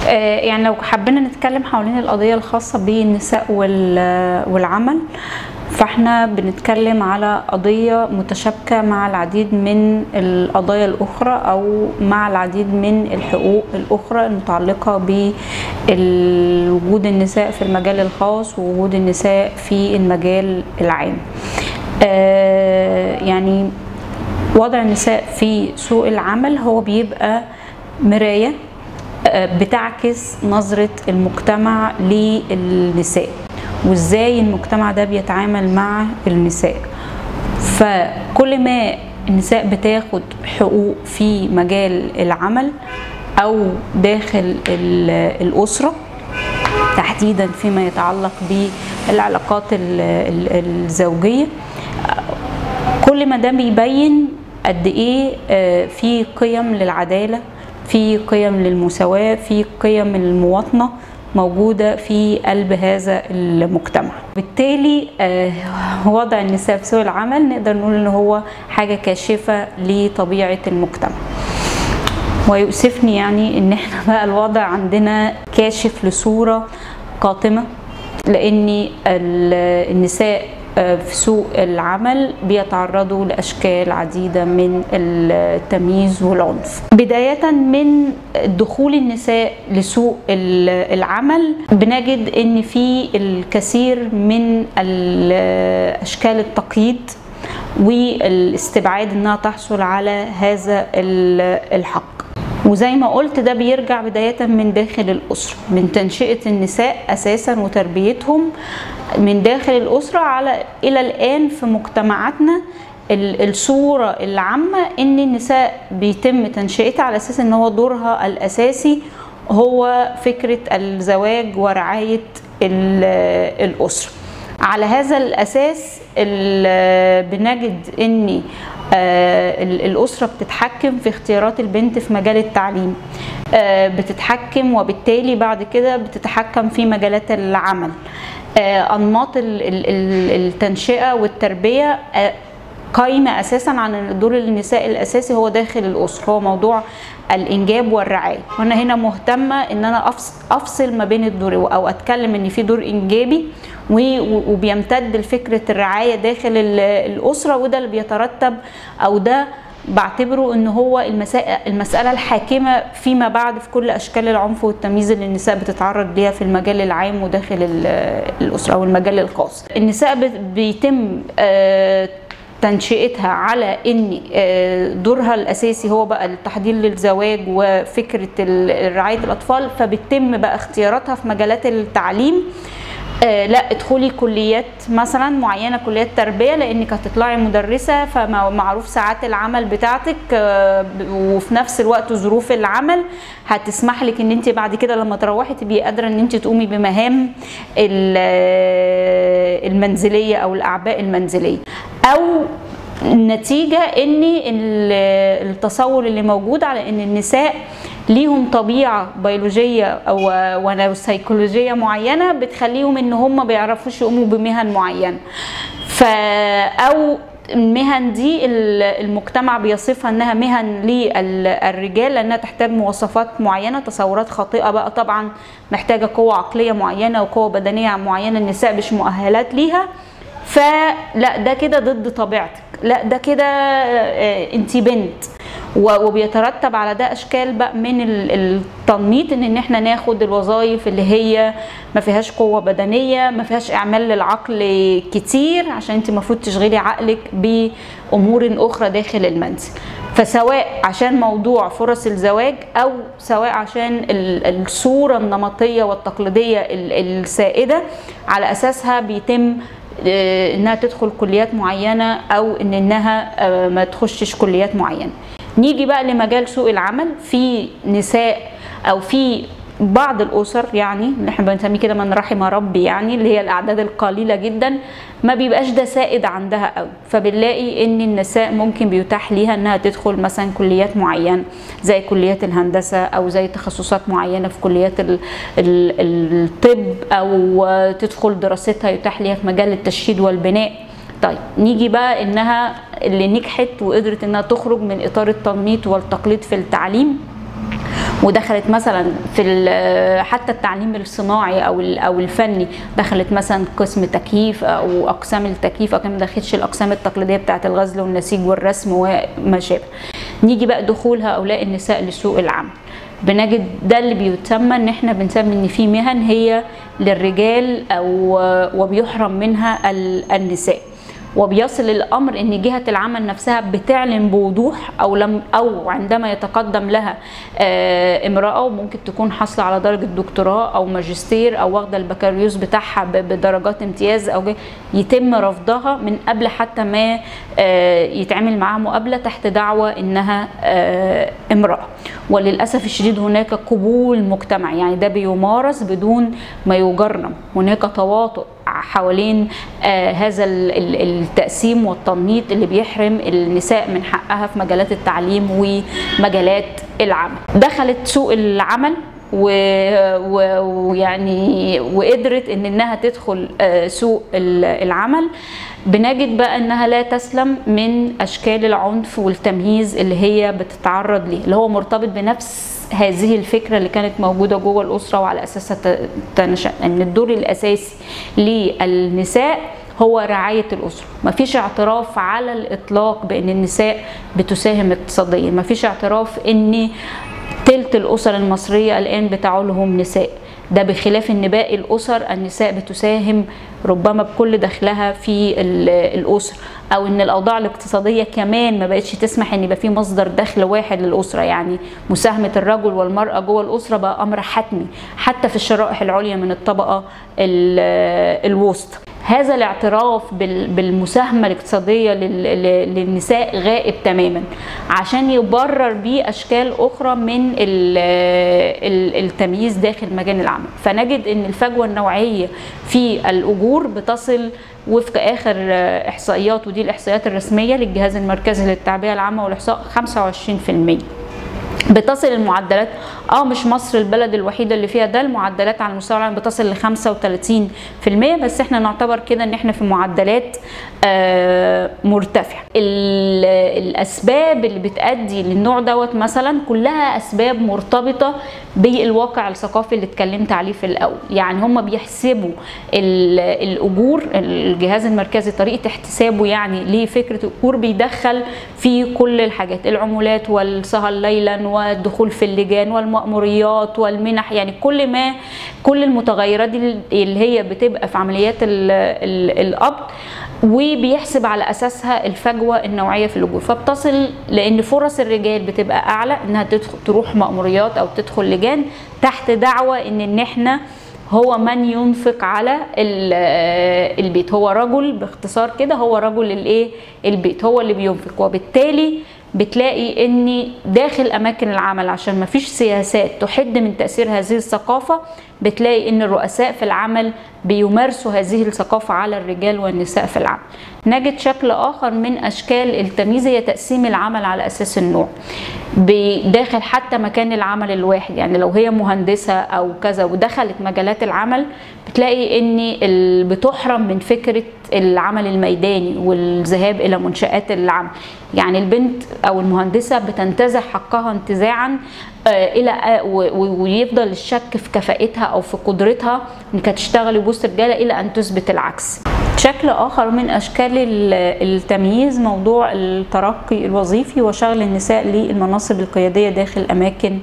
آه، يعني لو حبينا نتكلم حوالين القضية الخاصة بالنساء وال- والعمل فاحنا بنتكلم على قضية متشابكة مع العديد من القضايا الأخرى أو مع العديد من الحقوق الأخرى المتعلقة بوجود النساء في المجال الخاص ووجود النساء في المجال العام آه، يعني وضع النساء في سوق العمل هو بيبقى مراية آه، بتعكس نظرة المجتمع للنساء وازاي المجتمع ده بيتعامل مع النساء فكل ما النساء بتاخد حقوق في مجال العمل او داخل ال- الاسره تحديدا فيما يتعلق بالعلاقات ال- ال- الزوجيه كل ما ده بيبين قد ايه آه، في قيم للعداله في قيم للمساواه في قيم المواطنه موجوده في قلب هذا المجتمع بالتالي آه، وضع النساء في سوق العمل نقدر نقول ان هو حاجه كاشفه لطبيعه المجتمع ويؤسفني يعني ان احنا بقى الوضع عندنا كاشف لصوره قاتمه لان ال- النساء آه، في سوق العمل بيتعرضوا لاشكال عديده من التمييز والعنف بدايه من دخول النساء لسوق ال- العمل بنجد ان في الكثير من ال- اشكال التقييد والاستبعاد انها تحصل على هذا ال- الحق وزي ما قلت ده بيرجع بداية من داخل الأسرة من تنشئة النساء أساسا وتربيتهم من داخل الأسرة على إلى الآن في مجتمعاتنا ال- الصورة العامة إن النساء بيتم تنشئتها على أساس إن هو دورها الأساسي هو فكرة الزواج ورعاية ال- الأسرة على هذا الأساس ال- بنجد إن آه، ال- الأسرة بتتحكم في اختيارات البنت في مجال التعليم آه، بتتحكم وبالتالي بعد كده بتتحكم في مجالات العمل آه، أنماط ال- ال- ال- التنشئة والتربية آه، قايمة أساسا عن دور النساء الأساسي هو داخل الأسرة هو موضوع الإنجاب والرعاية وأنا هنا مهتمة إن أنا أفص- أفصل ما بين الدور أو أتكلم إن في دور إنجابي و- و- وبيمتد لفكرة الرعاية داخل ال- الأسرة وده اللي بيترتب أو ده بعتبره ان هو المسا- المساله الحاكمه فيما بعد في كل اشكال العنف والتمييز اللي النساء بتتعرض ليها في المجال العام وداخل ال- الاسره او المجال الخاص. النساء بت- بيتم آه، تنشئتها على ان آه، دورها الاساسي هو بقى التحضير للزواج وفكره ال- رعايه الاطفال فبتتم بقى اختياراتها في مجالات التعليم آه، لا ادخلي كليات مثلا معينه كليات تربيه لانك هتطلعي مدرسه فمعروف ساعات العمل بتاعتك آه، ب- وفي نفس الوقت ظروف العمل هتسمح لك ان انت بعد كده لما تروحي تبقي قادره ان انت تقومي بمهام ال- آه، المنزليه او الاعباء المنزليه او النتيجة ان ال- التصور اللي موجود على ان النساء ليهم طبيعة بيولوجية او ولو سيكولوجية معينة بتخليهم ان هم ما بيعرفوش يقوموا بمهن معينة ف او المهن دي ال- المجتمع بيصفها انها مهن للرجال لانها تحتاج مواصفات معينه تصورات خاطئه بقى طبعا محتاجه قوه عقليه معينه وقوه بدنيه معينه النساء مش مؤهلات ليها فلا ده كده ضد طبيعتك لا ده كده انت بنت و- وبيترتب على ده اشكال بقى من ال- التنميط ان ان احنا ناخد الوظائف اللي هي ما فيهاش قوه بدنيه ما فيهاش اعمال للعقل كتير عشان انت المفروض تشغلي عقلك بامور اخرى داخل المنزل فسواء عشان موضوع فرص الزواج او سواء عشان ال- الصوره النمطيه والتقليديه ال- السائده على اساسها بيتم آه، انها تدخل كليات معينه او ان انها آه، ما تخشش كليات معينه نيجي بقى لمجال سوق العمل في نساء او في بعض الاسر يعني اللي احنا بنسميه كده من رحم ربي يعني اللي هي الاعداد القليله جدا ما بيبقاش ده سائد عندها قوي فبنلاقي ان النساء ممكن بيتاح ليها انها تدخل مثلا كليات معينه زي كليات الهندسه او زي تخصصات معينه في كليات ال- ال- الطب او تدخل دراستها يتاح ليها في مجال التشييد والبناء طيب نيجي بقى انها اللي نجحت وقدرت انها تخرج من اطار التنميط والتقليد في التعليم ودخلت مثلا في حتى التعليم الصناعي او او الفني دخلت مثلا قسم تكييف او اقسام التكييف او ما دخلتش الاقسام التقليديه بتاعه الغزل والنسيج والرسم وما شابه نيجي بقى دخول هؤلاء النساء لسوق العمل بنجد ده اللي بيتسمى ان احنا بنسمي ان في مهن هي للرجال او وبيحرم منها النساء وبيصل الامر ان جهه العمل نفسها بتعلن بوضوح او لم او عندما يتقدم لها امراه وممكن تكون حاصله على درجه دكتوراه او ماجستير او واخده البكالوريوس بتاعها بدرجات امتياز او يتم رفضها من قبل حتى ما يتعمل معاها مقابله تحت دعوى انها امراه وللاسف الشديد هناك قبول مجتمعي يعني ده بيمارس بدون ما يجرم هناك تواطؤ حوالين آه هذا التقسيم والتنميط اللي بيحرم النساء من حقها في مجالات التعليم ومجالات العمل دخلت سوق العمل ويعني وقدرت ان انها تدخل آه سوق العمل بنجد بقى انها لا تسلم من اشكال العنف والتمييز اللي هي بتتعرض ليه اللي هو مرتبط بنفس هذه الفكره اللي كانت موجوده جوه الاسره وعلى اساسها تنشا ان الدور الاساسي للنساء هو رعاية الأسرة مفيش اعتراف على الإطلاق بأن النساء بتساهم اقتصاديا مفيش اعتراف أن تلت الأسر المصرية الآن بتعولهم نساء ده بخلاف ان باقي الاسر النساء بتساهم ربما بكل دخلها في الاسره او ان الاوضاع الاقتصاديه كمان ما بقتش تسمح ان يبقى في مصدر دخل واحد للاسره يعني مساهمه الرجل والمراه جوه الاسره بقى امر حتمي حتى في الشرائح العليا من الطبقه الوسطى هذا الاعتراف بالمساهمة الاقتصادية للنساء غائب تماما عشان يبرر بيه أشكال أخرى من التمييز داخل مجال العمل فنجد أن الفجوة النوعية في الأجور بتصل وفق اخر احصائيات ودي الاحصائيات الرسميه للجهاز المركزي للتعبئه العامه والاحصاء 25% بتصل المعدلات اه مش مصر البلد الوحيده اللي فيها ده المعدلات على المستوى العالمي بتصل ل 35% بس احنا نعتبر كده ان احنا في معدلات آه مرتفعه الاسباب اللي بتؤدي للنوع دوت مثلا كلها اسباب مرتبطه بالواقع الثقافي اللي اتكلمت عليه في الاول يعني هم بيحسبوا الاجور الجهاز المركزي طريقه احتسابه يعني لفكره الاجور بيدخل في كل الحاجات العمولات والسهر ليلا والدخول في اللجان والمأموريات والمنح يعني كل ما كل المتغيرات دي اللي هي بتبقى في عمليات القبض وبيحسب على اساسها الفجوه النوعيه في الاجور فبتصل لان فرص الرجال بتبقى اعلى انها تدخل تروح مأموريات او تدخل لجان تحت دعوه ان ان احنا هو من ينفق على البيت هو رجل باختصار كده هو رجل الايه البيت هو اللي بينفق وبالتالي بتلاقي ان داخل اماكن العمل عشان ما فيش سياسات تحد من تاثير هذه الثقافه بتلاقي ان الرؤساء في العمل بيمارسوا هذه الثقافه على الرجال والنساء في العمل نجد شكل اخر من اشكال التمييز هي تقسيم العمل على اساس النوع بداخل حتى مكان العمل الواحد يعني لو هي مهندسه او كذا ودخلت مجالات العمل بتلاقي ان بتحرم من فكره العمل الميداني والذهاب الى منشات العمل يعني البنت او المهندسه بتنتزع حقها انتزاعا الى ويفضل الشك في كفاءتها او في قدرتها انك تشتغلي وسط رجاله الى ان تثبت العكس شكل اخر من اشكال التمييز موضوع الترقي الوظيفي وشغل النساء للمناصب القياديه داخل اماكن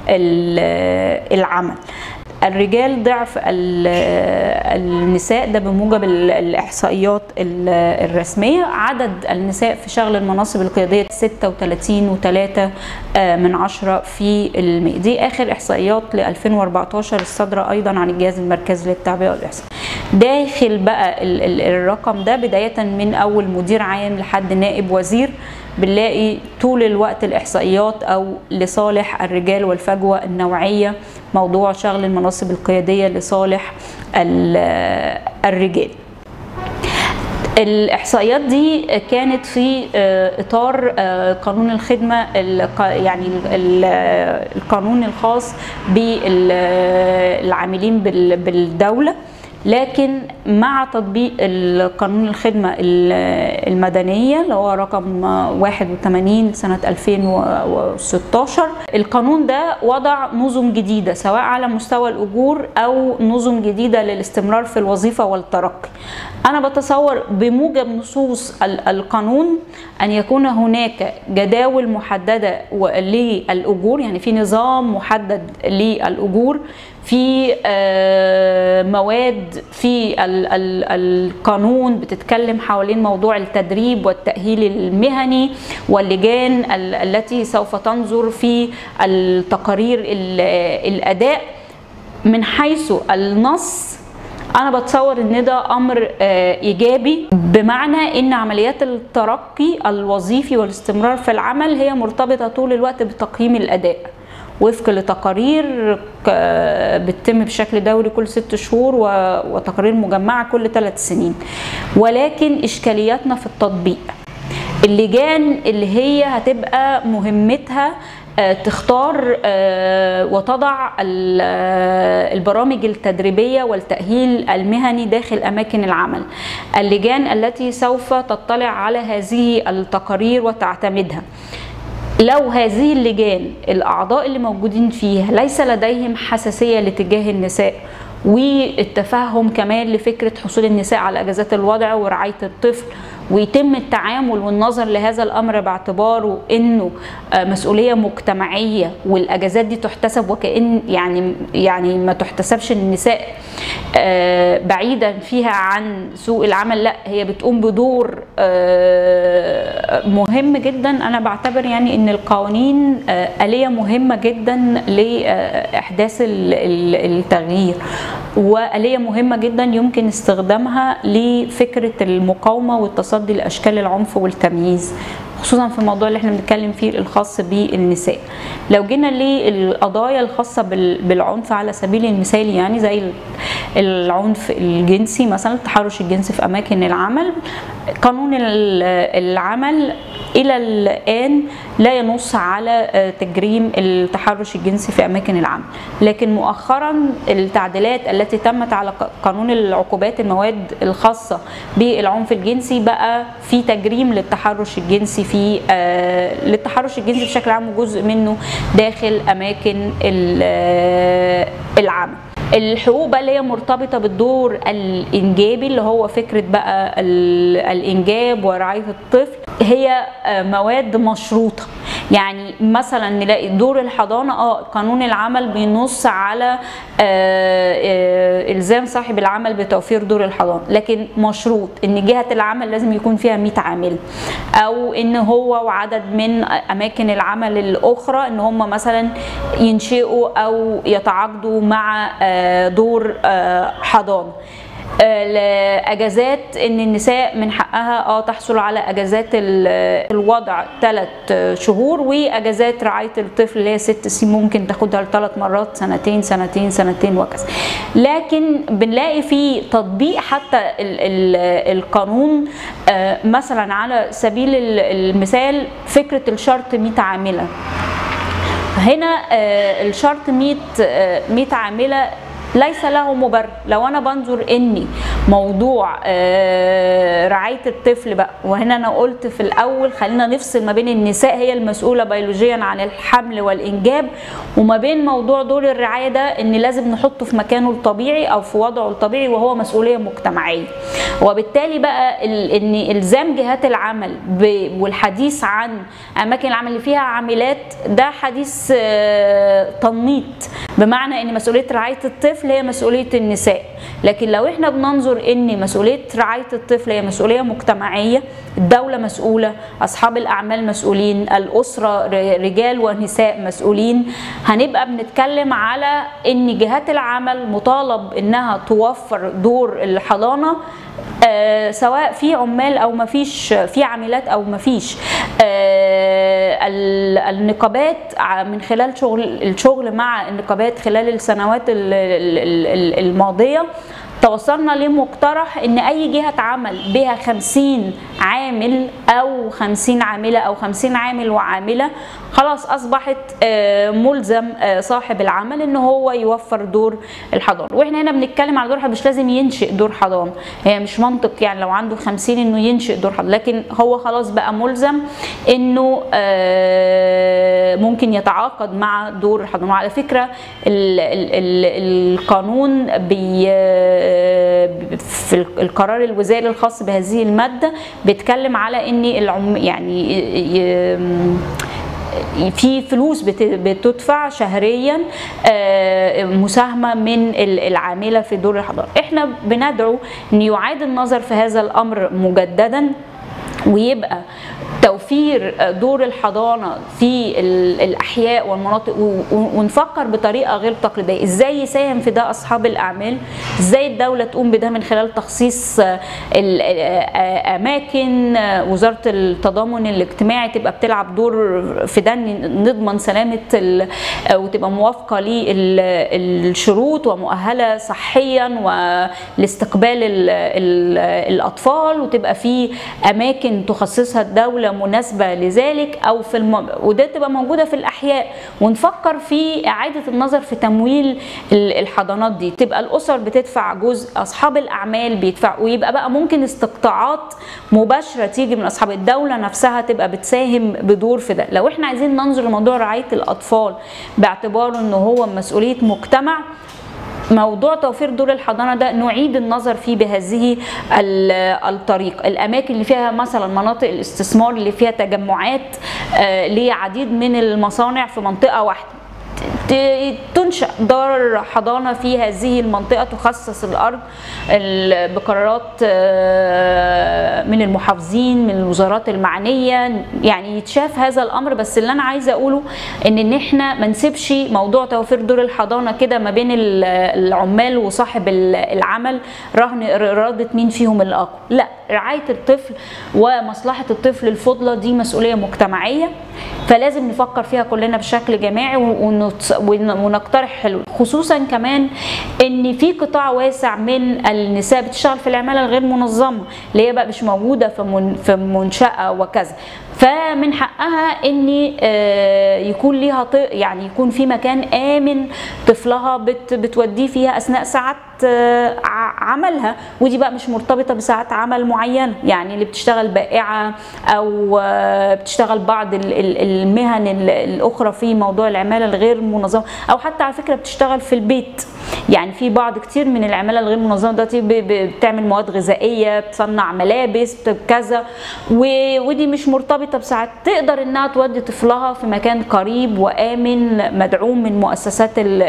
العمل الرجال ضعف النساء ده بموجب الاحصائيات الرسميه عدد النساء في شغل المناصب القياديه 36 و3 من عشرة في المية دي اخر احصائيات ل 2014 الصادره ايضا عن الجهاز المركزي للتعبئه والاحصاء داخل بقى الرقم ده بدايه من اول مدير عام لحد نائب وزير بنلاقي طول الوقت الاحصائيات او لصالح الرجال والفجوه النوعيه موضوع شغل المناصب القياديه لصالح الرجال الاحصائيات دي كانت في اطار قانون الخدمه يعني القانون الخاص بالعاملين بالدوله لكن مع تطبيق قانون الخدمه المدنيه اللي هو رقم 81 سنه 2016 القانون ده وضع نظم جديده سواء على مستوى الاجور او نظم جديده للاستمرار في الوظيفه والترقي انا بتصور بموجب نصوص القانون ان يكون هناك جداول محدده للاجور يعني في نظام محدد للاجور في مواد في القانون بتتكلم حوالين موضوع التدريب والتأهيل المهني واللجان التي سوف تنظر في التقارير الأداء من حيث النص انا بتصور ان ده امر ايجابي بمعنى ان عمليات الترقي الوظيفي والاستمرار في العمل هي مرتبطه طول الوقت بتقييم الاداء وفق لتقارير بتتم بشكل دوري كل ست شهور وتقارير مجمعة كل ثلاث سنين ولكن إشكالياتنا في التطبيق اللجان اللي هي هتبقى مهمتها تختار وتضع البرامج التدريبيه والتاهيل المهني داخل اماكن العمل اللجان التي سوف تطلع على هذه التقارير وتعتمدها لو هذه اللجان الاعضاء اللي موجودين فيها ليس لديهم حساسيه لتجاه النساء والتفهم كمان لفكره حصول النساء على اجازات الوضع ورعايه الطفل ويتم التعامل والنظر لهذا الامر باعتباره انه مسؤوليه مجتمعيه والاجازات دي تحتسب وكان يعني يعني ما تحتسبش النساء بعيدا فيها عن سوق العمل لا هي بتقوم بدور مهم جدا انا بعتبر يعني ان القوانين اليه مهمه جدا لاحداث التغيير واليه مهمه جدا يمكن استخدامها لفكره المقاومه والتصدي لاشكال العنف والتمييز خصوصا في الموضوع اللي احنا بنتكلم فيه الخاص بالنساء لو جينا للقضايا الخاصه بالعنف على سبيل المثال يعني زي العنف الجنسي مثلا التحرش الجنسي في اماكن العمل قانون العمل الى الان لا ينص على تجريم التحرش الجنسي في اماكن العمل لكن مؤخرا التعديلات التي تمت على قانون العقوبات المواد الخاصه بالعنف الجنسي بقى في تجريم للتحرش الجنسي في آه للتحرش الجنسي بشكل عام وجزء منه داخل اماكن العمل الحقوق بقى اللي هي مرتبطه بالدور الانجابي اللي هو فكره بقى الانجاب ورعايه الطفل هي مواد مشروطه يعني مثلا نلاقي دور الحضانه اه قانون العمل بينص على الزام صاحب العمل بتوفير دور الحضانه لكن مشروط ان جهه العمل لازم يكون فيها 100 عامل او ان هو وعدد من اماكن العمل الاخرى ان هم مثلا ينشئوا او يتعاقدوا مع دور حضانه الاجازات ان النساء من حقها اه تحصل على اجازات الوضع ثلاث شهور واجازات رعايه الطفل اللي هي ست سنين ممكن تاخدها لثلاث مرات سنتين سنتين سنتين وكذا لكن بنلاقي في تطبيق حتى ال ال القانون آه مثلا على سبيل المثال فكره الشرط 100 عامله هنا آه الشرط 100 آه 100 عامله ليس له مبرر لو انا بنظر اني موضوع رعايه الطفل بقى وهنا انا قلت في الاول خلينا نفصل ما بين النساء هي المسؤوله بيولوجيا عن الحمل والانجاب وما بين موضوع دور الرعايه ده ان لازم نحطه في مكانه الطبيعي او في وضعه الطبيعي وهو مسؤوليه مجتمعيه وبالتالي بقى ان الزام جهات العمل والحديث عن اماكن العمل اللي فيها عاملات ده حديث تنميط بمعنى ان مسؤوليه رعايه الطفل هي مسؤوليه النساء لكن لو احنا بننظر ان مسؤوليه رعايه الطفل هي مسؤوليه مجتمعيه الدوله مسؤوله اصحاب الاعمال مسؤولين الاسره رجال ونساء مسؤولين هنبقى بنتكلم على ان جهات العمل مطالب انها توفر دور الحضانه آه سواء في عمال او ما فيش في عاملات او ما فيش آه النقابات من خلال شغل الشغل مع النقابات خلال السنوات الماضيه توصلنا لمقترح ان اي جهه عمل بها 50 عامل او 50 عامله او 50 عامل وعامله خلاص اصبحت ملزم صاحب العمل ان هو يوفر دور الحضانه واحنا هنا بنتكلم على دور مش لازم ينشئ دور حضانه هي مش منطق يعني لو عنده 50 انه ينشئ دور حضانه لكن هو خلاص بقى ملزم انه ممكن يتعاقد مع دور الحضانه وعلى فكره ال ال ال القانون بي في القرار الوزاري الخاص بهذه الماده بيتكلم على ان العم يعني في فلوس بتدفع شهريا مساهمه من العامله في دور الحضانه احنا بندعو ان يعاد النظر في هذا الامر مجددا ويبقى توفير دور الحضانه في الاحياء والمناطق ونفكر بطريقه غير تقليديه ازاي يساهم في ده اصحاب الاعمال ازاي الدوله تقوم بده من خلال تخصيص اماكن وزاره التضامن الاجتماعي تبقى بتلعب دور في ده نضمن سلامه وتبقى موافقه للشروط ومؤهله صحيا ولاستقبال الاطفال وتبقى في اماكن تخصصها الدوله مناسبه لذلك او في الم... وده تبقى موجوده في الاحياء ونفكر في اعاده النظر في تمويل الحضانات دي تبقى الاسر بتدفع جزء اصحاب الاعمال بيدفع ويبقى بقى ممكن استقطاعات مباشره تيجي من اصحاب الدوله نفسها تبقى بتساهم بدور في ده لو احنا عايزين ننظر لموضوع رعايه الاطفال باعتباره انه هو مسؤوليه مجتمع موضوع توفير دور الحضانه ده نعيد النظر فيه بهذه الطريقه الاماكن اللي فيها مثلا مناطق الاستثمار اللي فيها تجمعات لعديد من المصانع في منطقه واحده تنشأ دار حضانة في هذه المنطقة تخصص الأرض بقرارات من المحافظين من الوزارات المعنية يعني يتشاف هذا الأمر بس اللي أنا عايزة أقوله إن إن إحنا ما نسيبش موضوع توفير دور الحضانة كده ما بين العمال وصاحب العمل رهن إرادة مين فيهم الأقوى لا رعاية الطفل ومصلحة الطفل الفضلى دي مسؤولية مجتمعية فلازم نفكر فيها كلنا بشكل جماعي ونقترح حلول خصوصا كمان ان في قطاع واسع من النساء بتشتغل في العماله الغير منظمه اللي هي بقى مش موجوده في من في منشاه وكذا فمن حقها ان يكون ليها يعني يكون في مكان امن طفلها بت بتوديه فيها اثناء ساعات عملها ودي بقى مش مرتبطه بساعات عمل معينه يعني اللي بتشتغل بائعه او بتشتغل بعض المهن الاخرى في موضوع العماله الغير منظمه او حتى على فكره بتشتغل في البيت يعني في بعض كتير من العماله الغير منظمه دلوقتي بتعمل مواد غذائيه بتصنع ملابس كذا ودي مش مرتبطه بساعات تقدر انها تودي طفلها في مكان قريب وامن مدعوم من مؤسسات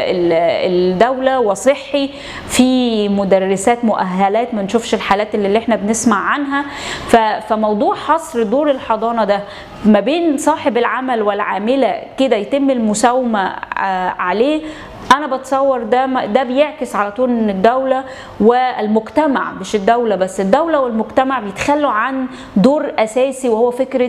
الدوله وصحي في مدرسات مؤهلات ما نشوفش الحالات اللي احنا بنسمع عنها فموضوع حصر دور الحضانه ده ما بين صاحب العمل والعامله كده يتم المساومه عليه انا بتصور ده ده بيعكس على طول ان الدوله والمجتمع مش الدوله بس الدوله والمجتمع بيتخلوا عن دور اساسي وهو فكره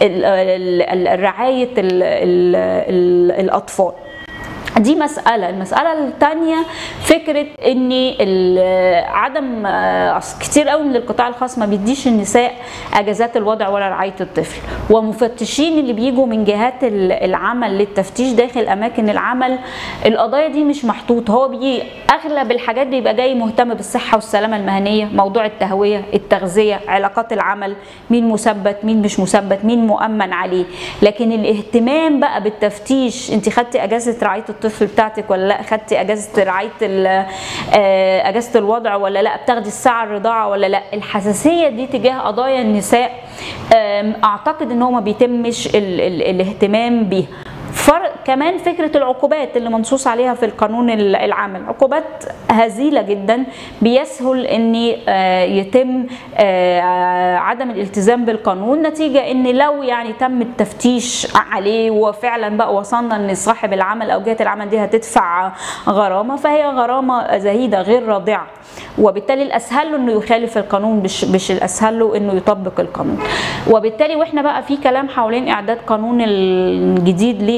رعايه الاطفال دي مسألة المسألة الثانية فكرة ان عدم كتير قوي من القطاع الخاص ما بيديش النساء اجازات الوضع ولا رعاية الطفل ومفتشين اللي بيجوا من جهات العمل للتفتيش داخل اماكن العمل القضايا دي مش محطوطة هو بيجي اغلب الحاجات بيبقى جاي مهتم بالصحة والسلامة المهنية موضوع التهوية التغذية علاقات العمل مين مثبت مين مش مثبت مين مؤمن عليه لكن الاهتمام بقى بالتفتيش انت خدتي اجازة رعاية الطفل بتاعتك ولا لا خدتي اجازه رعايه اجازه الوضع ولا لا بتاخدي الساعه الرضاعه ولا لا الحساسيه دي تجاه قضايا النساء اعتقد ان هو ما بيتمش ال ال الاهتمام بيها فرق كمان فكره العقوبات اللي منصوص عليها في القانون العام عقوبات هزيله جدا بيسهل ان يتم عدم الالتزام بالقانون نتيجه ان لو يعني تم التفتيش عليه وفعلا بقى وصلنا ان صاحب العمل او جهه العمل دي هتدفع غرامه فهي غرامه زهيده غير رادعه وبالتالي الاسهل له انه يخالف القانون مش مش الاسهل له انه يطبق القانون وبالتالي واحنا بقى في كلام حوالين اعداد قانون الجديد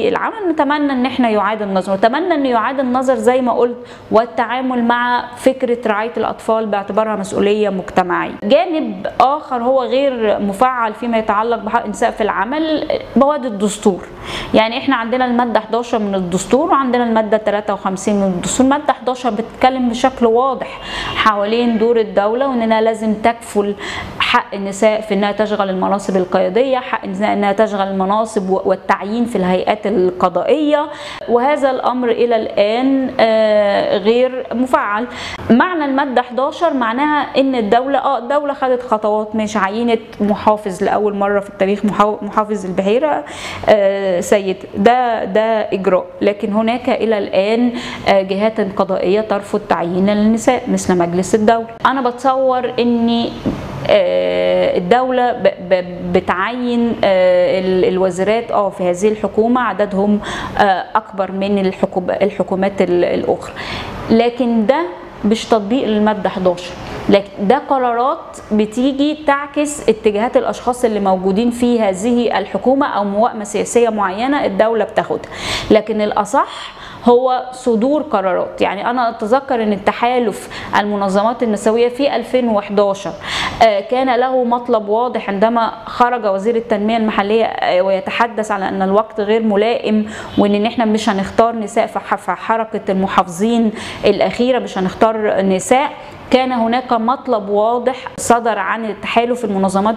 للعمل نتمنى ان احنا يعاد النظر نتمنى ان يعاد النظر زي ما قلت والتعامل مع فكره رعايه الاطفال باعتبارها مسؤوليه مجتمعيه جانب اخر هو غير مفعل فيما يتعلق بحق النساء في العمل مواد الدستور يعني احنا عندنا الماده 11 من الدستور وعندنا الماده 53 من الدستور الماده 11 بتتكلم بشكل واضح حوالين دور الدوله واننا لازم تكفل حق النساء في انها تشغل المناصب القياديه حق النساء انها تشغل المناصب والتعيين في الهيئات القضائيه وهذا الامر الى الان غير مفعل معنى الماده 11 معناها ان الدوله اه الدوله خدت خطوات مش عينت محافظ لاول مره في التاريخ محافظ البحيره سيد ده ده اجراء لكن هناك الى الان جهات قضائيه ترفض تعيين النساء مثل مجلس الدوله انا بتصور اني الدولة بتعين الوزيرات اه في هذه الحكومة عددهم أكبر من الحكومات الأخرى لكن ده مش تطبيق للمادة 11 لكن ده قرارات بتيجي تعكس اتجاهات الاشخاص اللي موجودين في هذه الحكومه او موائمه سياسيه معينه الدوله بتاخدها لكن الاصح هو صدور قرارات يعني انا اتذكر ان التحالف المنظمات النسويه في 2011 كان له مطلب واضح عندما خرج وزير التنميه المحليه ويتحدث على ان الوقت غير ملائم وان احنا مش هنختار نساء في حركه المحافظين الاخيره مش هنختار نساء كان هناك مطلب واضح صدر عن التحالف المنظمات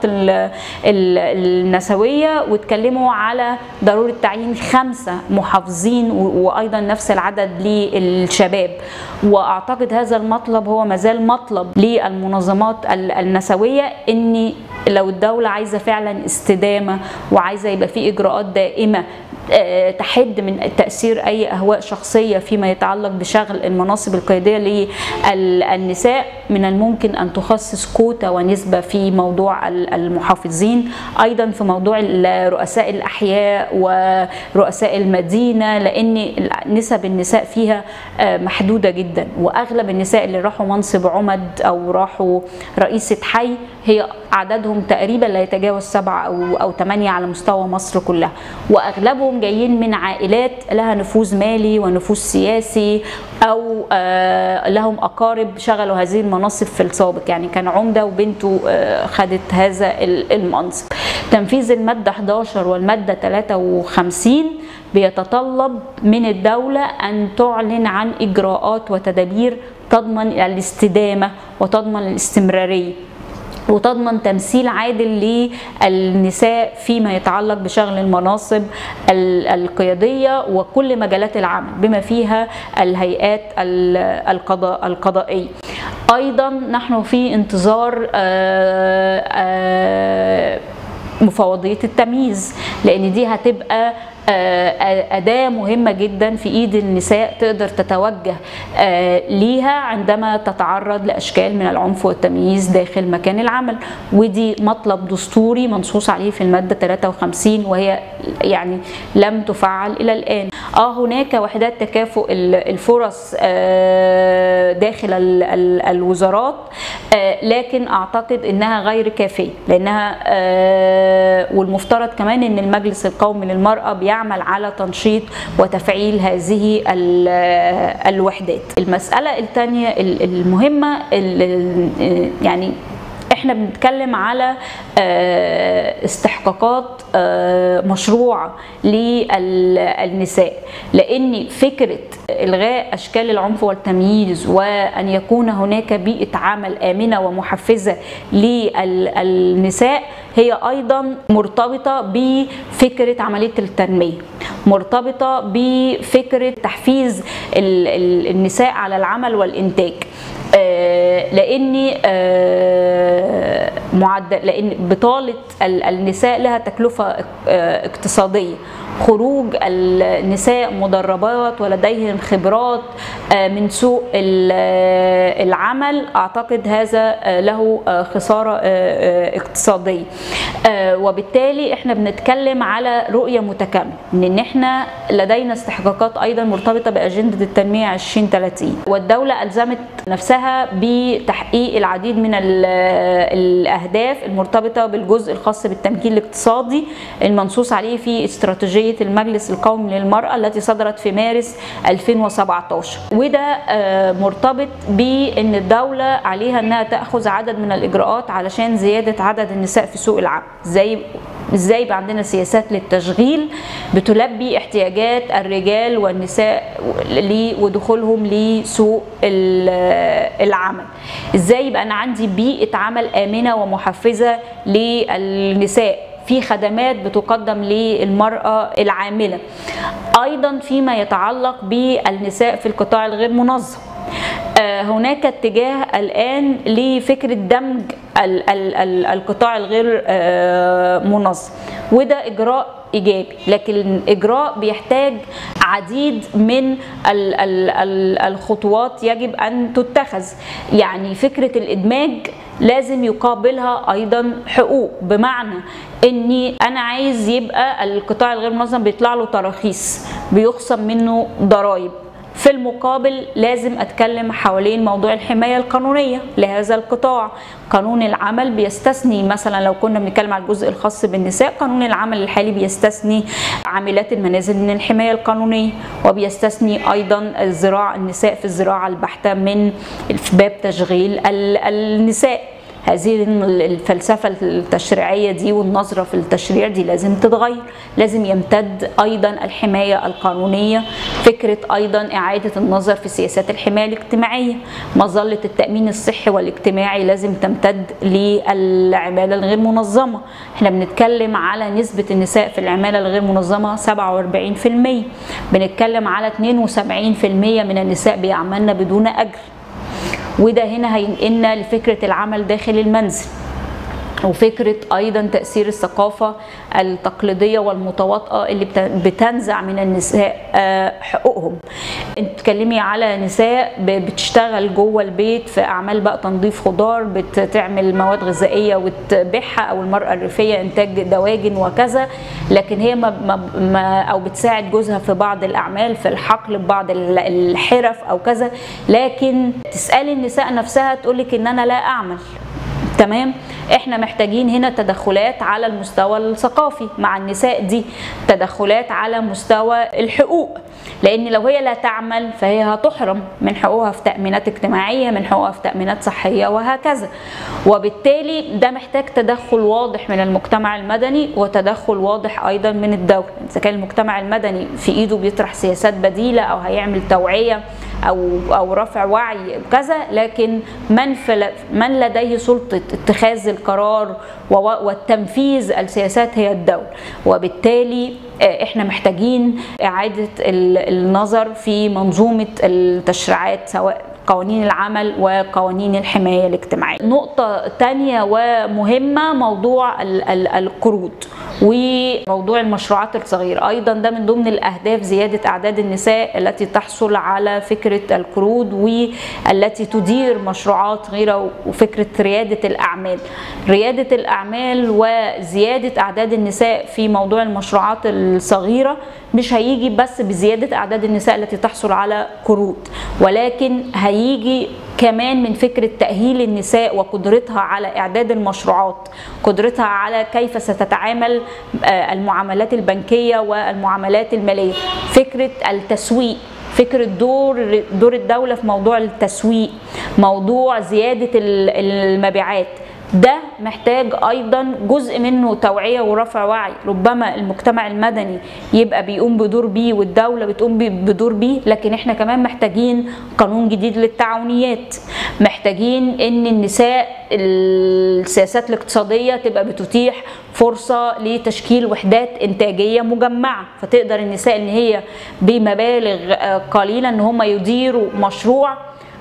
النسوية واتكلموا على ضرورة تعيين خمسة محافظين وأيضا نفس العدد للشباب وأعتقد هذا المطلب هو مازال مطلب للمنظمات النسوية أن لو الدولة عايزة فعلا استدامة وعايزة يبقى في إجراءات دائمة تحد من تأثير أي أهواء شخصية فيما يتعلق بشغل المناصب القيادية للنساء من الممكن أن تخصص كوتا ونسبة في موضوع المحافظين أيضا في موضوع رؤساء الأحياء ورؤساء المدينة لأن نسب النساء فيها محدودة جدا وأغلب النساء اللي راحوا منصب عمد أو راحوا رئيسة حي هي عددهم تقريبا لا يتجاوز سبعة أو أو ثمانية على مستوى مصر كلها وأغلبهم جايين من عائلات لها نفوذ مالي ونفوذ سياسي أو لهم أقارب شغلوا هذه المناصب في السابق يعني كان عمدة وبنته خدت هذا المنصب تنفيذ المادة 11 والمادة 53 بيتطلب من الدولة أن تعلن عن إجراءات وتدابير تضمن الاستدامة وتضمن الاستمرارية وتضمن تمثيل عادل للنساء فيما يتعلق بشغل المناصب القيادية وكل مجالات العمل بما فيها الهيئات القضاء القضائية أيضا نحن في انتظار مفوضية التمييز لأن دي هتبقى أداة مهمة جدا في إيد النساء تقدر تتوجه ليها عندما تتعرض لأشكال من العنف والتمييز داخل مكان العمل ودي مطلب دستوري منصوص عليه في المادة 53 وهي يعني لم تفعل إلى الآن اه هناك وحدات تكافؤ الفرص داخل الوزارات لكن اعتقد انها غير كافيه لانها والمفترض كمان ان المجلس القومي للمراه بيعمل على تنشيط وتفعيل هذه الوحدات المساله الثانيه المهمه يعني احنا بنتكلم على استحقاقات مشروعه للنساء لان فكره الغاء اشكال العنف والتمييز وان يكون هناك بيئه عمل امنه ومحفزه للنساء هي ايضا مرتبطه بفكره عمليه التنميه مرتبطه بفكره تحفيز النساء على العمل والانتاج لان معدل لان بطاله النساء لها تكلفه اقتصاديه خروج النساء مدربات ولديهم خبرات من سوق العمل اعتقد هذا له خساره اقتصاديه وبالتالي احنا بنتكلم على رؤيه متكامله ان احنا لدينا استحقاقات ايضا مرتبطه باجنده التنميه 2030 والدوله الزمت نفسها بتحقيق العديد من الاهداف المرتبطه بالجزء الخاص بالتمكين الاقتصادي المنصوص عليه في استراتيجيه استراتيجية المجلس القومي للمرأة التي صدرت في مارس 2017 وده مرتبط بأن الدولة عليها أنها تأخذ عدد من الإجراءات علشان زيادة عدد النساء في سوق العمل زي ازاي يبقى عندنا سياسات للتشغيل بتلبي احتياجات الرجال والنساء ودخولهم لسوق العمل ازاي يبقى انا عندي بيئه عمل امنه ومحفزه للنساء في خدمات بتقدم للمرأة العاملة أيضا فيما يتعلق بالنساء في القطاع الغير منظم هناك اتجاه الآن لفكرة دمج ال ال ال القطاع الغير منظم وده إجراء إيجابي لكن الإجراء بيحتاج عديد من ال ال ال الخطوات يجب أن تتخذ يعني فكرة الإدماج لازم يقابلها ايضا حقوق بمعنى اني انا عايز يبقى القطاع الغير منظم بيطلع له تراخيص بيخصم منه ضرائب في المقابل لازم اتكلم حوالين موضوع الحمايه القانونيه لهذا القطاع قانون العمل بيستثني مثلا لو كنا بنتكلم على الجزء الخاص بالنساء قانون العمل الحالي بيستثني عاملات المنازل من الحمايه القانونيه وبيستثني ايضا الزراعه النساء في الزراعه البحته من باب تشغيل النساء هذه الفلسفة التشريعية دي والنظرة في التشريع دي لازم تتغير لازم يمتد أيضا الحماية القانونية فكرة أيضا إعادة النظر في سياسات الحماية الاجتماعية مظلة التأمين الصحي والاجتماعي لازم تمتد للعمالة الغير منظمة احنا بنتكلم على نسبة النساء في العمالة الغير منظمة 47% بنتكلم على 72% من النساء بيعملن بدون أجر وده هنا هينقلنا لفكرة العمل داخل المنزل وفكرة أيضا تأثير الثقافة التقليدية والمتواطئة اللي بتنزع من النساء حقوقهم انت بتتكلمي على نساء بتشتغل جوه البيت في أعمال بقى تنظيف خضار بتعمل مواد غذائية وتبيعها أو المرأة الريفية إنتاج دواجن وكذا لكن هي ما ما أو بتساعد جوزها في بعض الأعمال في الحقل ببعض الحرف أو كذا لكن تسألي النساء نفسها تقولك إن أنا لا أعمل تمام احنا محتاجين هنا تدخلات على المستوى الثقافي مع النساء دي تدخلات على مستوى الحقوق لان لو هي لا تعمل فهي هتحرم من حقوقها في تامينات اجتماعيه من حقوقها في تامينات صحيه وهكذا وبالتالي ده محتاج تدخل واضح من المجتمع المدني وتدخل واضح ايضا من الدوله اذا كان المجتمع المدني في ايده بيطرح سياسات بديله او هيعمل توعيه او او رفع وعي كذا لكن من من لديه سلطه اتخاذ القرار والتنفيذ السياسات هي الدوله وبالتالي احنا محتاجين اعاده النظر في منظومه التشريعات سواء قوانين العمل وقوانين الحماية الاجتماعية نقطة تانية ومهمة موضوع القروض وموضوع المشروعات الصغيرة أيضا ده من ضمن الأهداف زيادة أعداد النساء التي تحصل على فكرة القروض والتي تدير مشروعات غيرة وفكرة ريادة الأعمال ريادة الأعمال وزيادة أعداد النساء في موضوع المشروعات الصغيرة مش هيجي بس بزيادة أعداد النساء التي تحصل على قروض ولكن هيجي كمان من فكرة تأهيل النساء وقدرتها على إعداد المشروعات قدرتها على كيف ستتعامل المعاملات البنكية والمعاملات المالية فكرة التسويق فكرة دور دور الدولة في موضوع التسويق موضوع زيادة المبيعات ده محتاج ايضا جزء منه توعيه ورفع وعي ربما المجتمع المدني يبقى بيقوم بدور بيه والدوله بتقوم بدور بيه لكن احنا كمان محتاجين قانون جديد للتعاونيات محتاجين ان النساء السياسات الاقتصاديه تبقى بتتيح فرصه لتشكيل وحدات انتاجيه مجمعه فتقدر النساء ان هي بمبالغ قليله ان هم يديروا مشروع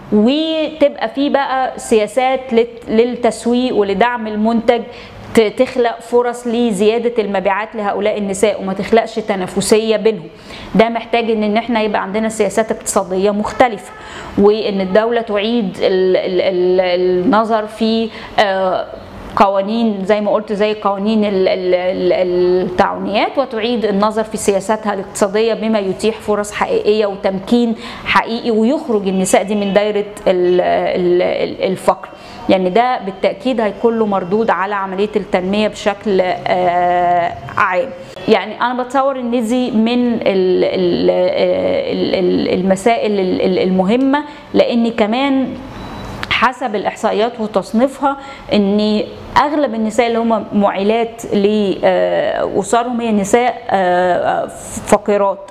وتبقى في بقى سياسات للتسويق ولدعم المنتج تخلق فرص لزياده المبيعات لهؤلاء النساء وما تخلقش تنافسيه بينهم ده محتاج ان ان احنا يبقى عندنا سياسات اقتصاديه مختلفه وان الدوله تعيد ال ال ال النظر في قوانين زي ما قلت زي قوانين ال- ال- ال- التعاونيات وتعيد النظر في سياساتها الاقتصاديه بما يتيح فرص حقيقيه وتمكين حقيقي ويخرج النساء دي من دايره ال- ال- الفقر يعني ده بالتاكيد هيكون له مردود على عمليه التنميه بشكل آه، عام يعني انا بتصور ان دي من ال- ال- ال- ال- المسائل ال- ال- المهمه لان كمان حسب الاحصائيات وتصنيفها ان اغلب النساء اللي هم معيلات لاسرهم هي نساء آه، فقيرات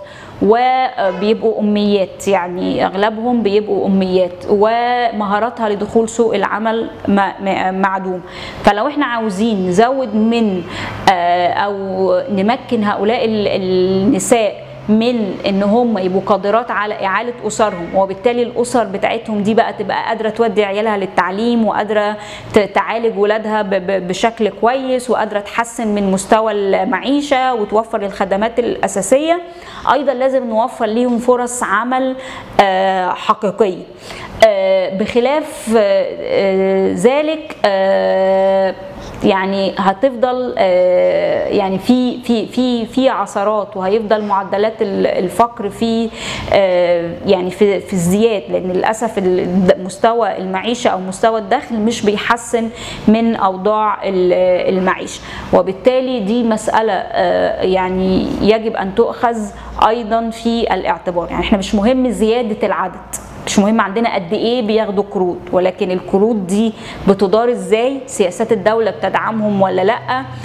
وبيبقوا اميات يعني اغلبهم بيبقوا اميات ومهاراتها لدخول سوق العمل م- م- معدوم فلو احنا عاوزين نزود من آه، او نمكن هؤلاء ال- النساء من ان هم يبقوا قادرات على اعاله اسرهم وبالتالي الاسر بتاعتهم دي بقى تبقى قادره تودي عيالها للتعليم وقادره ت- تعالج ولادها ب- ب- بشكل كويس وقادره تحسن من مستوى المعيشه وتوفر الخدمات الاساسيه ايضا لازم نوفر ليهم فرص عمل آه، حقيقيه آه، بخلاف آه، آه، ذلك آه، يعني هتفضل آه، يعني في في في في عثرات وهيفضل معدلات ال- الفقر في آه، يعني في في الزياد لان للاسف ال- مستوى المعيشه او مستوى الدخل مش بيحسن من اوضاع ال- المعيشه وبالتالي دي مساله آه، يعني يجب ان تؤخذ ايضا في الاعتبار يعني احنا مش مهم زياده العدد مش مهم عندنا قد ايه بياخدوا قروض ولكن القروض دي بتدار ازاي سياسات الدوله بتدعمهم ولا لا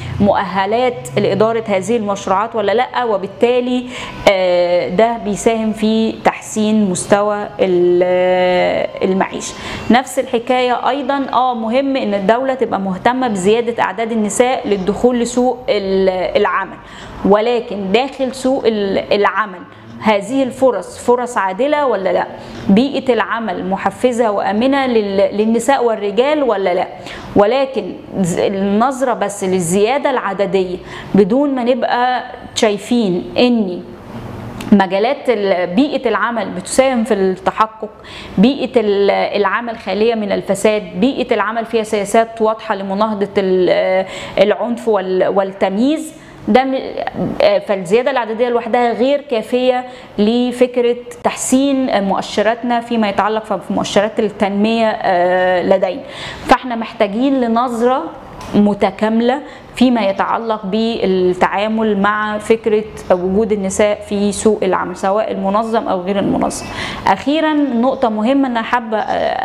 مؤهلات لاداره هذه المشروعات ولا لا وبالتالي آه، ده بيساهم في تحسين مستوى ال- آه، المعيشه نفس الحكايه ايضا اه مهم ان الدوله تبقى مهتمه بزياده اعداد النساء للدخول لسوق ال- العمل ولكن داخل سوق ال- العمل هذه الفرص فرص عادلة ولا لا بيئة العمل محفزة وأمنة لل- للنساء والرجال ولا لا ولكن ز- النظرة بس للزيادة العددية بدون ما نبقى شايفين اني مجالات ال- بيئة العمل بتساهم في التحقق بيئة ال- العمل خالية من الفساد بيئة العمل فيها سياسات واضحة لمناهضة ال- العنف وال- والتمييز ده م- آه، فالزياده العدديه لوحدها غير كافيه لفكره تحسين مؤشراتنا فيما يتعلق في مؤشرات التنميه آه، لدينا فاحنا محتاجين لنظره متكامله فيما يتعلق بالتعامل مع فكره وجود النساء في سوق العمل سواء المنظم او غير المنظم. اخيرا نقطه مهمه انا حابه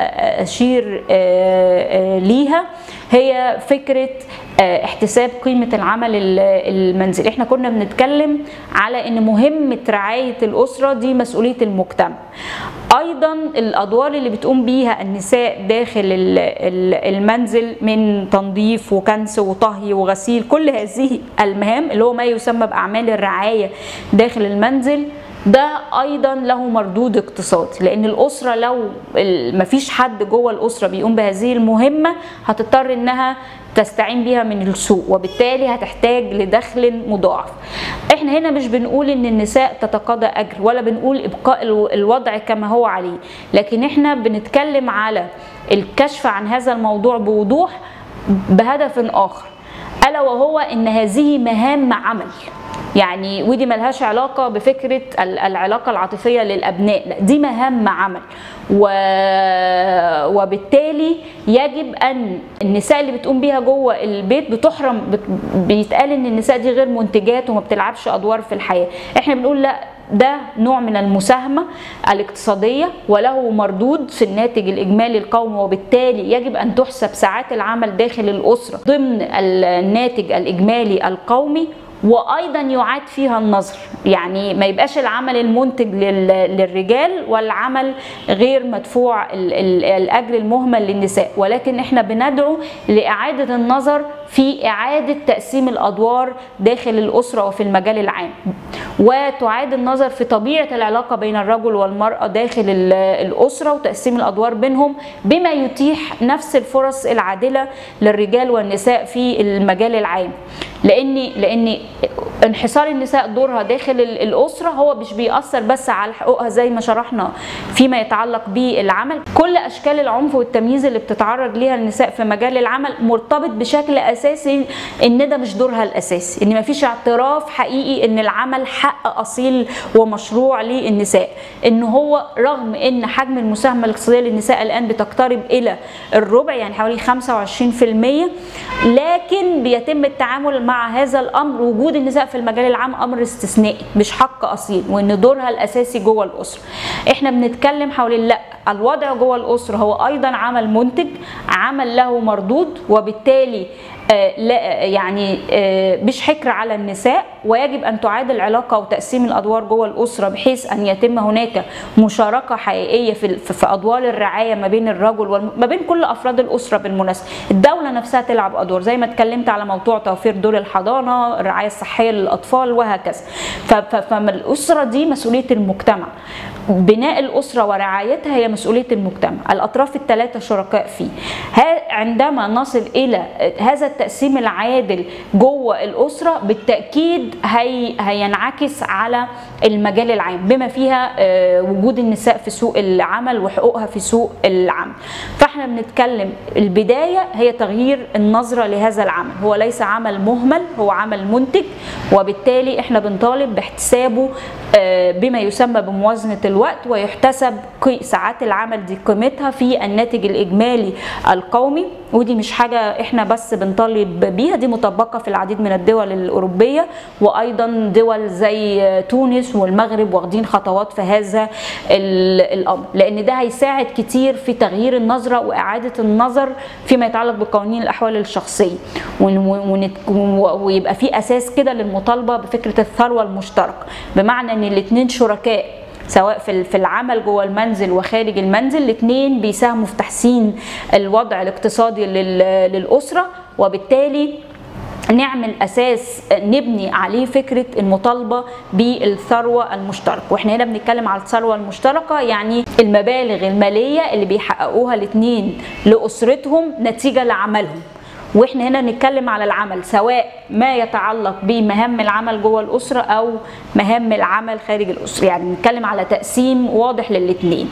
اشير آه، آه، ليها هي فكره آه، احتساب قيمه العمل ال- المنزلي احنا كنا بنتكلم على ان مهمه رعايه الاسره دي مسؤوليه المجتمع ايضا الادوار اللي بتقوم بيها النساء داخل ال- ال- المنزل من تنظيف وكنس وطهي وغسيل كل هذه المهام اللي هو ما يسمى باعمال الرعايه داخل المنزل ده ايضا له مردود اقتصادي لان الاسره لو ال- مفيش حد جوه الاسره بيقوم بهذه المهمه هتضطر انها تستعين بيها من السوق وبالتالي هتحتاج لدخل مضاعف احنا هنا مش بنقول ان النساء تتقاضى اجر ولا بنقول ابقاء الو- الوضع كما هو عليه لكن احنا بنتكلم على الكشف عن هذا الموضوع بوضوح بهدف اخر الا وهو ان هذه مهام عمل يعني ودي ملهاش علاقة بفكرة ال- العلاقة العاطفية للأبناء لا دي مهام عمل و... وبالتالي يجب أن النساء اللي بتقوم بيها جوه البيت بتحرم بت... بيتقال إن النساء دي غير منتجات وما بتلعبش أدوار في الحياة احنا بنقول لا ده نوع من المساهمة الاقتصادية وله مردود في الناتج الإجمالي القومي وبالتالي يجب أن تحسب ساعات العمل داخل الأسرة ضمن الناتج الإجمالي القومي وايضا يعاد فيها النظر يعني ما يبقاش العمل المنتج لل- للرجال والعمل غير مدفوع ال- ال- الاجر المهمل للنساء ولكن احنا بندعو لاعاده النظر في اعاده تقسيم الادوار داخل الاسره وفي المجال العام وتعاد النظر في طبيعه العلاقه بين الرجل والمراه داخل ال- الاسره وتقسيم الادوار بينهم بما يتيح نفس الفرص العادله للرجال والنساء في المجال العام لان لان انحصار النساء دورها داخل ال- الاسره هو مش بيأثر بس على حقوقها زي ما شرحنا فيما يتعلق بالعمل كل اشكال العنف والتمييز اللي بتتعرض ليها النساء في مجال العمل مرتبط بشكل اساسي ان ده مش دورها الاساسي ان مفيش اعتراف حقيقي ان العمل حق اصيل ومشروع للنساء ان هو رغم ان حجم المساهمه الاقتصاديه للنساء الان بتقترب الى الربع يعني حوالي 25% لكن بيتم التعامل مع هذا الامر وجود النساء في المجال العام امر استثنائي مش حق اصيل وان دورها الاساسي جوه الاسره احنا بنتكلم حول لا الوضع جوه الاسره هو ايضا عمل منتج عمل له مردود وبالتالي آه، لا يعني آه، مش حكر على النساء ويجب ان تعاد العلاقه وتقسيم الادوار جوه الاسره بحيث ان يتم هناك مشاركه حقيقيه في في في ادوار الرعايه ما بين الرجل وما بين كل افراد الاسره بالمناسبه الدوله نفسها تلعب ادوار زي ما اتكلمت على موضوع توفير دور الحضانه الرعايه الصحيه للاطفال وهكذا ف- ف- فالاسره دي مسؤوليه المجتمع بناء الاسره ورعايتها هي مسؤوليه المجتمع الاطراف الثلاثه شركاء فيه ها- عندما نصل الى هذا التقسيم العادل جوه الاسره بالتاكيد هي هينعكس على المجال العام بما فيها آه، وجود النساء في سوق العمل وحقوقها في سوق العمل فاحنا بنتكلم البدايه هي تغيير النظره لهذا العمل هو ليس عمل مهمل هو عمل منتج وبالتالي احنا بنطالب باحتسابه آه، بما يسمى بموازنه الوقت ويحتسب قي- ساعات العمل دي قيمتها في الناتج الاجمالي القومي ودي مش حاجه احنا بس بنطالب بيها دي مطبقه في العديد من الدول الاوروبيه وايضا دول زي تونس والمغرب واخدين خطوات في هذا ال- الامر لان ده هيساعد كتير في تغيير النظره واعاده النظر فيما يتعلق بقوانين الاحوال الشخصيه ون- ونت- ويبقى في اساس كده للمطالبه بفكره الثروه المشتركه بمعنى ان الاثنين شركاء سواء في في العمل جوه المنزل وخارج المنزل الاثنين بيساهموا في تحسين الوضع الاقتصادي لل- للاسره وبالتالي نعمل اساس نبني عليه فكره المطالبه بالثروه المشتركه واحنا هنا بنتكلم على الثروه المشتركه يعني المبالغ الماليه اللي بيحققوها الاثنين لاسرتهم نتيجه لعملهم واحنا هنا نتكلم على العمل سواء ما يتعلق بمهام العمل جوه الاسره او مهام العمل خارج الاسره يعني نتكلم على تقسيم واضح للاثنين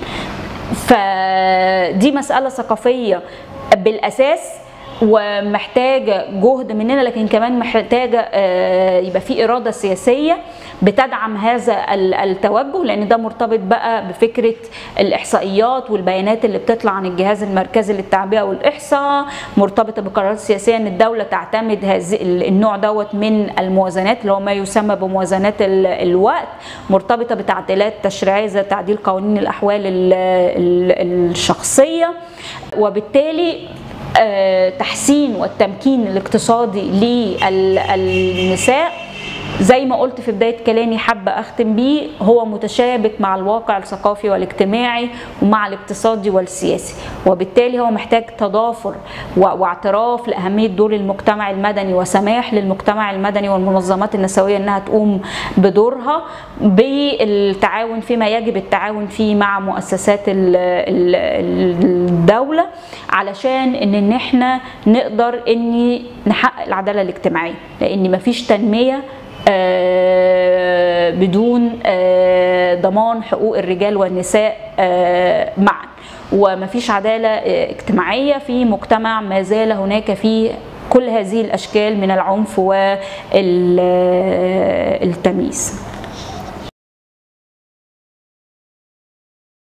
فدي مساله ثقافيه بالاساس ومحتاجه جهد مننا لكن كمان محتاجه آه، يبقى في اراده سياسيه بتدعم هذا ال- التوجه لان ده مرتبط بقى بفكره الاحصائيات والبيانات اللي بتطلع عن الجهاز المركزي للتعبئه والاحصاء مرتبطه بقرارات سياسيه ان الدوله تعتمد هذه ال- النوع دوت من الموازنات اللي هو ما يسمى بموازنات ال- الوقت مرتبطه بتعديلات تشريعيه زي تعديل قوانين الاحوال ال- ال- الشخصيه وبالتالي آه، تحسين والتمكين الاقتصادي للنساء زي ما قلت في بداية كلامي حابة أختم بيه هو متشابك مع الواقع الثقافي والاجتماعي ومع الاقتصادي والسياسي وبالتالي هو محتاج تضافر و- واعتراف لأهمية دور المجتمع المدني وسماح للمجتمع المدني والمنظمات النسوية أنها تقوم بدورها بالتعاون فيما يجب التعاون فيه مع مؤسسات ال- ال- الدولة علشان ان إن احنا نقدر ان نحقق العدالة الاجتماعية لان مفيش تنمية آه، بدون آه، ضمان حقوق الرجال والنساء آه، معا ومفيش عدالة آه، اجتماعية في مجتمع ما زال هناك فيه كل هذه الأشكال من العنف والتمييز